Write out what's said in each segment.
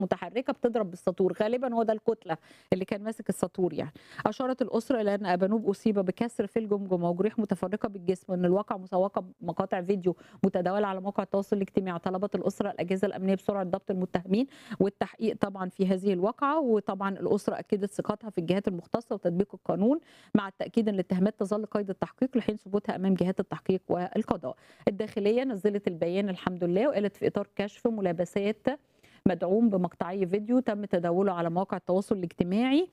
متحركه بتضرب بالساطور غالبا هو ده الكتله اللي كان ماسك الساطور يعني اشارت الاسره الى ان ابانوب اصيب بكسر في الجمجمه وجروح متفرقه بالجسم وان الواقع مسوقه بمقاطع فيديو متداوله على مواقع التواصل الاجتماعي طلبت الاسره الاجهزه الامنيه بسرعه ضبط المتهمين والتحقيق طبعا في هذه الواقعه وطبعا الاسره اكدت ثقتها في الجهات المختصه وتطبيق القانون مع التاكيد ان الاتهامات تظل قيد التحقيق لحين ثبوتها امام جهات التحقيق والقضاء. الداخليه نزلت البيان الحمد لله وقالت في اطار كشف ملابسات مدعوم بمقطعي فيديو تم تداوله على مواقع التواصل الاجتماعي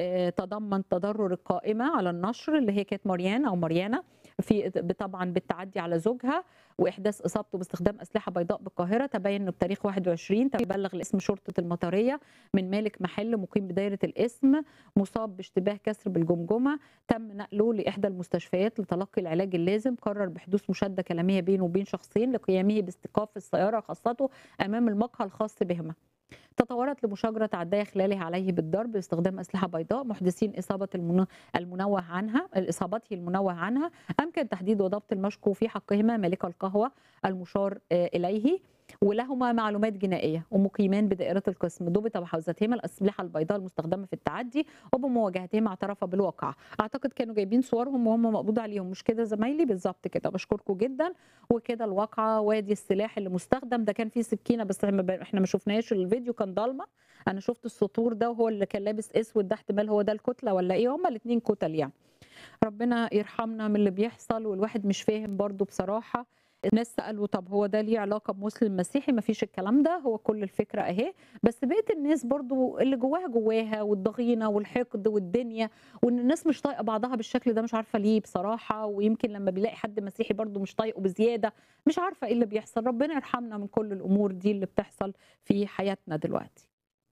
تضمن تضرر القائمه على النشر اللي هي كانت مريانا او مريانا في طبعا بالتعدي على زوجها واحداث اصابته باستخدام اسلحه بيضاء بالقاهره تبين انه بتاريخ 21 تم بلغ الاسم شرطه المطريه من مالك محل مقيم بدايره الاسم مصاب باشتباه كسر بالجمجمه تم نقله لاحدى المستشفيات لتلقي العلاج اللازم قرر بحدوث مشاده كلاميه بينه وبين شخصين لقيامه باستيقاف السياره خاصته امام المقهى الخاص بهما تطورت لمشاجرة عداية خلالها عليه بالضرب باستخدام أسلحة بيضاء محدثين إصابة المنوه عنها إصابته المنوه عنها أمكن تحديد وضبط المشكو في حقهما مالك القهوة المشار إليه ولهما معلومات جنائية ومقيمان بدائرة القسم ضبط بحوزتهما الأسلحة البيضاء المستخدمة في التعدي وبمواجهتهما اعترف بالواقع أعتقد كانوا جايبين صورهم وهم مقبوض عليهم مش كده زمايلي بالظبط كده بشكركم جدا وكده الواقعة وادي السلاح اللي مستخدم ده كان فيه سكينة بس احنا ما شفناش الفيديو كان ضلمة أنا شفت السطور ده وهو اللي كان لابس أسود ده احتمال هو ده الكتلة ولا إيه هما الاتنين كتل يعني ربنا يرحمنا من اللي بيحصل والواحد مش فاهم برضو بصراحة الناس سالوا طب هو ده ليه علاقه بمسلم مسيحي ما فيش الكلام ده هو كل الفكره اهي بس بقيه الناس برضو اللي جواها جواها والضغينه والحقد والدنيا وان الناس مش طايقه بعضها بالشكل ده مش عارفه ليه بصراحه ويمكن لما بيلاقي حد مسيحي برضو مش طايقه بزياده مش عارفه ايه اللي بيحصل ربنا يرحمنا من كل الامور دي اللي بتحصل في حياتنا دلوقتي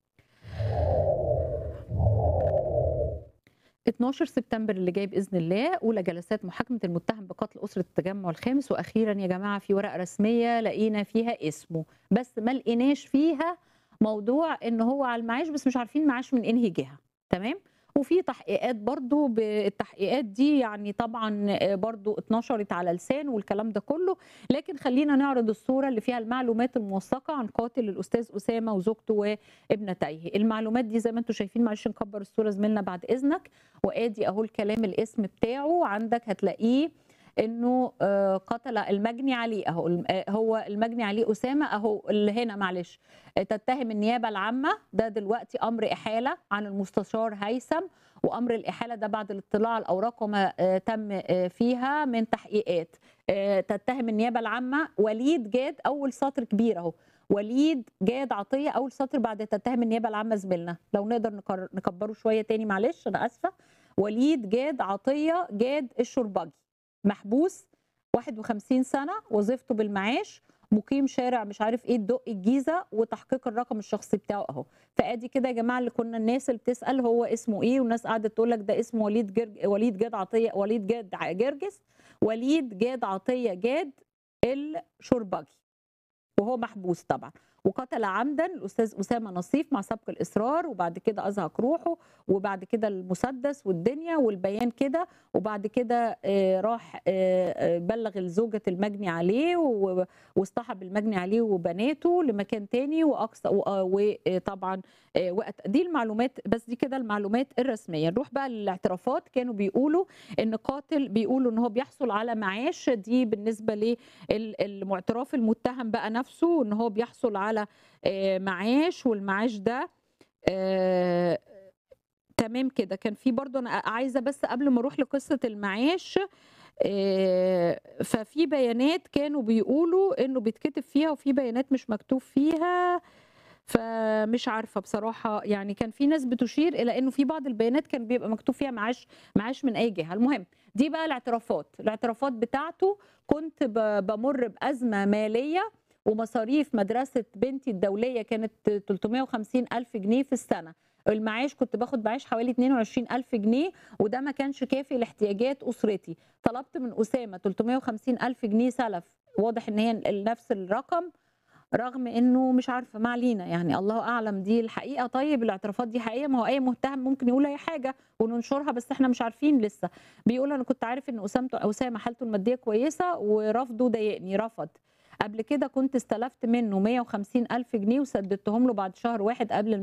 12 سبتمبر اللي جاي باذن الله اولى جلسات محاكمه المتهم بقتل اسره التجمع الخامس واخيرا يا جماعه في ورقه رسميه لقينا فيها اسمه بس ما لقيناش فيها موضوع ان هو على المعاش بس مش عارفين معاش من انهي جهه تمام وفي تحقيقات برضو بالتحقيقات دي يعني طبعا برضو اتنشرت على لسان والكلام ده كله لكن خلينا نعرض الصورة اللي فيها المعلومات الموثقة عن قاتل الأستاذ أسامة وزوجته وابنتيه المعلومات دي زي ما انتم شايفين معلش نكبر الصورة زميلنا بعد إذنك وآدي أهو الكلام الاسم بتاعه عندك هتلاقيه انه قتل المجني عليه اهو هو المجني عليه اسامه اهو اللي هنا معلش تتهم النيابه العامه ده دلوقتي امر احاله عن المستشار هيثم وامر الاحاله ده بعد الاطلاع على الاوراق وما تم فيها من تحقيقات تتهم النيابه العامه وليد جاد اول سطر كبير اهو وليد جاد عطيه اول سطر بعد تتهم النيابه العامه زميلنا لو نقدر نكبره شويه تاني معلش انا اسفه وليد جاد عطيه جاد الشربجي محبوس 51 سنه وظيفته بالمعاش مقيم شارع مش عارف ايه الدق الجيزه وتحقيق الرقم الشخصي بتاعه اهو فادي كده يا جماعه اللي كنا الناس اللي بتسال هو اسمه ايه والناس قعدت تقول لك ده اسمه وليد جرج وليد جاد عطيه وليد جاد جرجس وليد جاد عطيه جاد الشربجي وهو محبوس طبعا وقتل عمدا الاستاذ اسامه نصيف مع سبق الاصرار وبعد كده ازهق روحه وبعد كده المسدس والدنيا والبيان كده وبعد كده راح بلغ الزوجة المجني عليه واصطحب المجني عليه وبناته لمكان تاني واقصى وطبعا دي المعلومات بس دي كده المعلومات الرسميه نروح بقى للاعترافات كانوا بيقولوا ان قاتل بيقولوا ان هو بيحصل على معاش دي بالنسبه للمعترف المتهم بقى نفسه ان هو بيحصل على على معاش والمعاش ده آه تمام كده كان في برضو انا عايزه بس قبل ما اروح لقصه المعاش آه ففي بيانات كانوا بيقولوا انه بيتكتب فيها وفي بيانات مش مكتوب فيها فمش عارفه بصراحه يعني كان في ناس بتشير الى انه في بعض البيانات كان بيبقى مكتوب فيها معاش معاش من اي جهه المهم دي بقى الاعترافات الاعترافات بتاعته كنت بمر بازمه ماليه ومصاريف مدرسة بنتي الدولية كانت 350 ألف جنيه في السنة المعاش كنت باخد معاش حوالي 22 ألف جنيه وده ما كانش كافي لاحتياجات أسرتي طلبت من أسامة 350 ألف جنيه سلف واضح إن هي نفس الرقم رغم انه مش عارفه ما علينا يعني الله اعلم دي الحقيقه طيب الاعترافات دي حقيقه ما هو اي متهم ممكن يقول اي حاجه وننشرها بس احنا مش عارفين لسه بيقول انا كنت عارف ان اسامه اسامه حالته الماديه كويسه ورفضه ضايقني رفض قبل كده كنت استلفت منه 150 ألف جنيه وسددتهم له بعد شهر واحد قبل